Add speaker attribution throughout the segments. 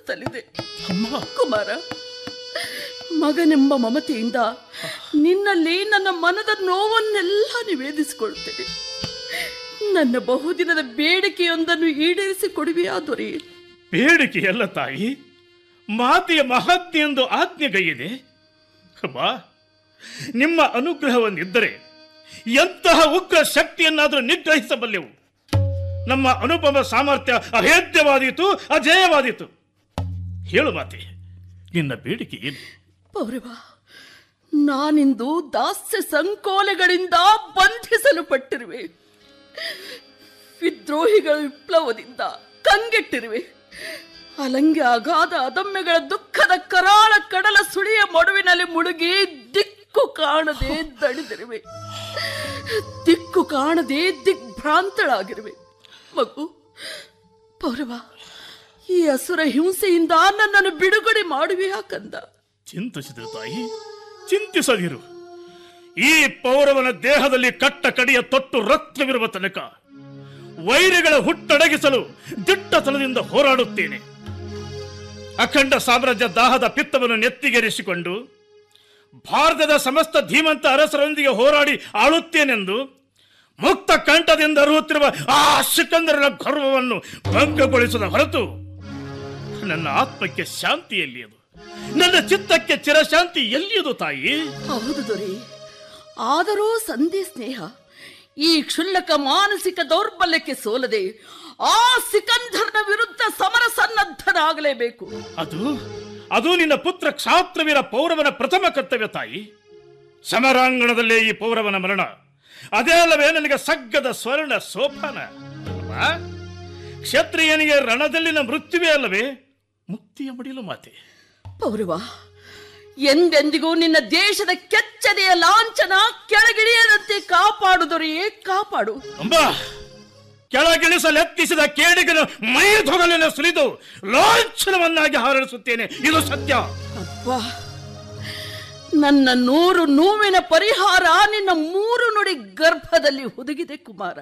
Speaker 1: ಅರಳುತ್ತಲಿದೆ
Speaker 2: ಅಮ್ಮ
Speaker 1: ಕುಮಾರ ಮಗನೆಂಬ ಮಮತೆಯಿಂದ ನಿನ್ನಲ್ಲಿ ನನ್ನ ಮನದ ನೋವನ್ನೆಲ್ಲ ನಿವೇದಿಸಿಕೊಳ್ತೇನೆ ನನ್ನ ಬಹುದಿನದ ಬೇಡಿಕೆಯೊಂದನ್ನು ಈಡೇರಿಸಿ ಕೊಡುವೆಯಾ ದೊರೆ
Speaker 2: ಬೇಡಿಕೆಯಲ್ಲ ತಾಯಿ ಮಾತೆಯ ಮಹಾತ್ಮೆ ಎಂದು ಆಜ್ಞೆಗೈಯಿದೆ ಬಾ ನಿಮ್ಮ ಅನುಗ್ರಹವನ್ನಿದ್ದರೆ ಎಂತಹ ಉಗ್ರ ಶಕ್ತಿಯನ್ನಾದರೂ ನಿಗ್ರಹಿಸಬಲ್ಲೆವು ನಮ್ಮ ಅನುಪಮ ಸಾಮರ್ಥ್ಯ ಅಭೇದ್ಯವಾದೀತು ಅಜೇಯವಾದೀತು ಹೇಳು ಮಾತೆ ನಿನ್ನ ಬೇಡಿಕೆ ಏನು
Speaker 1: ಪೌರವ ನಾನಿಂದು ದಾಸ್ಯ ಸಂಕೋಲೆಗಳಿಂದ ಬಂಧಿಸಲು ಪಟ್ಟಿರುವೆ ವಿದ್ರೋಹಿಗಳ ವಿಪ್ಲವದಿಂದ ಕಂಗೆಟ್ಟಿರುವೆ ಅಲಂಗೆ ಅಗಾಧ ಅದಮ್ಯಗಳ ದುಃಖದ ಕರಾಳ ಕಡಲ ಸುಳಿಯ ಮಡುವಿನಲ್ಲಿ ಮುಳುಗಿ ದಿಕ್ಕು ಕಾಣದೆ ದಣಿದಿರುವೆ ದಿಕ್ಕು ಕಾಣದೆ ದಿಗ್ಭ್ರಾಂತಳಾಗಿರುವೆ ಮಗು ಪೌರವ ಈ ಅಸುರ ಹಿಂಸೆಯಿಂದ ನನ್ನನ್ನು ಬಿಡುಗಡೆ ಮಾಡುವೆಯಾ ಕಂದ
Speaker 2: ಚಿಂತಿಸಿದರು ತಾಯಿ ಚಿಂತಿಸದಿರು ಈ ಪೌರವನ ದೇಹದಲ್ಲಿ ಕಟ್ಟ ಕಡಿಯ ತೊಟ್ಟು ರಕ್ತವಿರುವ ತನಕ ವೈರಿಗಳ ಹುಟ್ಟಡಗಿಸಲು ದಿಟ್ಟತನದಿಂದ ಹೋರಾಡುತ್ತೇನೆ ಅಖಂಡ ಸಾಮ್ರಾಜ್ಯ ದಾಹದ ಪಿತ್ತವನ್ನು ನೆತ್ತಿಗೇರಿಸಿಕೊಂಡು ಭಾರತದ ಸಮಸ್ತ ಧೀಮಂತ ಅರಸರೊಂದಿಗೆ ಹೋರಾಡಿ ಆಳುತ್ತೇನೆಂದು ಮುಕ್ತ ಕಂಠದಿಂದ ಅರುಹುತ್ತಿರುವ ಆ ಸಿಕಂದರನ ಗರ್ವವನ್ನು ಭಂಗಗೊಳಿಸದ ಹೊರತು ನನ್ನ ಆತ್ಮಕ್ಕೆ ಶಾಂತಿ ಎಲ್ಲಿಯದು ನನ್ನ ಚಿತ್ತಕ್ಕೆ ಚಿರಶಾಂತಿ ಎಲ್ಲಿಯದು ತಾಯಿ
Speaker 1: ಹೌದು ದೊರೆ ಆದರೂ ಸಂಧಿ ಸ್ನೇಹ ಈ ಕ್ಷುಲ್ಲಕ ಮಾನಸಿಕ ದೌರ್ಬಲ್ಯಕ್ಕೆ ಸೋಲದೆ ಆ ಸಿಕಂಧರ್ನ ವಿರುದ್ಧ ಸಮರ ಸನ್ನದ್ಧನಾಗಲೇಬೇಕು
Speaker 2: ಅದು ಅದು ನಿನ್ನ ಪುತ್ರ ಕ್ಷಾತ್ರವೀರ ಪೌರವನ ಪ್ರಥಮ ಕರ್ತವ್ಯ ತಾಯಿ ಸಮರಾಂಗಣದಲ್ಲೇ ಈ ಪೌರವನ ಮರಣ ಅದೇ ಅಲ್ಲವೇ ನನಗೆ ಸಗ್ಗದ ಸ್ವರ್ಣ ಸೋಪಾನ ಅಲ್ವಾ? ಕ್ಷತ್ರಿಯನಿಗೆ ರಣದಲ್ಲಿನ ಮೃತ್ಯುವೇ ಅಲ್ಲವೇ ಮುಕ್ತಿಯ ಮಡಿಲು ಮಾತೆ
Speaker 1: ಪೌರವ ಎಂದೆಂದಿಗೂ ನಿನ್ನ ದೇಶದ ಕೆಚ್ಚನೆಯ ಲಾಂಛನ ಕೆಳಗಿಳಿಯದಂತೆ ಕಾಪಾಡು ದೊರೆಯೇ ಕಾಪಾಡು
Speaker 2: ಅಂಬ ಕೆಳಗಿಳಿಸಲೆತ್ತಿಸಿದ ಕೇಡಿಗನ ಮೈ ತೊಗಲಿನ ಸುರಿದು ಲಾಂಛನವನ್ನಾಗಿ ಹಾರಡಿಸುತ್ತೇನೆ ಇದು ಸತ್ಯ
Speaker 1: ಅಬ್ಬಾ ನನ್ನ ನೂರು ನೋವಿನ ಪರಿಹಾರ ನಿನ್ನ ಮೂರು ನುಡಿ ಗರ್ಭದಲ್ಲಿ ಹುದುಗಿದೆ ಕುಮಾರ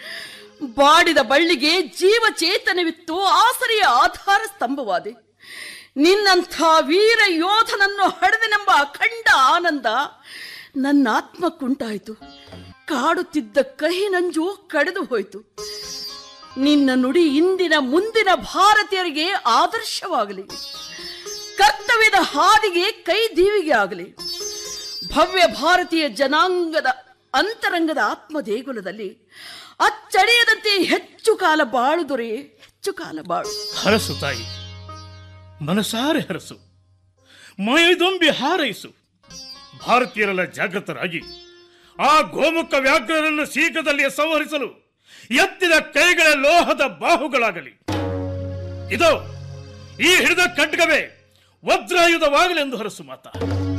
Speaker 1: ಬಾಡಿದ ಬಳ್ಳಿಗೆ ಜೀವ ಚೇತನವಿತ್ತು ಆಸರೆಯ ಆಧಾರ ಸ್ತಂಭವಾದೆ ನಿನ್ನಂಥ ವೀರ ಯೋಧನನ್ನು ಹಡೆದನೆಂಬ ಅಖಂಡ ಆನಂದ ನನ್ನ ಆತ್ಮಕ್ಕುಂಟಾಯಿತು ಕಾಡುತ್ತಿದ್ದ ಕಹಿ ನಂಜು ಕಳೆದು ಹೋಯಿತು ನಿನ್ನ ನುಡಿ ಇಂದಿನ ಮುಂದಿನ ಭಾರತೀಯರಿಗೆ ಆದರ್ಶವಾಗಲಿ ಕರ್ತವ್ಯದ ಹಾದಿಗೆ ಕೈ ದೀವಿಗೆ ಆಗಲಿ ಭವ್ಯ ಭಾರತೀಯ ಜನಾಂಗದ ಅಂತರಂಗದ ಆತ್ಮ ದೇಗುಲದಲ್ಲಿ ಅಚ್ಚಳಿಯದಂತೆ ಹೆಚ್ಚು ಕಾಲ ಬಾಳು ದೊರೆ ಹೆಚ್ಚು ಕಾಲ ಬಾಳು
Speaker 2: ಹರಸು ತಾಯಿ ಮನಸಾರೆ ಹರಸು ಮೈದೊಂಬಿ ಹಾರೈಸು ಭಾರತೀಯರೆಲ್ಲ ಜಾಗೃತರಾಗಿ ಆ ಗೋಮುಖ ವ್ಯಾಘ್ರರನ್ನು ಶೀಘ್ರದಲ್ಲಿ ಸಂಹರಿಸಲು ಎತ್ತಿದ ಕೈಗಳ ಲೋಹದ ಬಾಹುಗಳಾಗಲಿ ಇದೋ ಈ ಹಿಡಿದ ಖಡ್ಗವೇ ವಜ್ರಾಯುಧವಾಗಲೆಂದು ಹರಸು ಮಾತ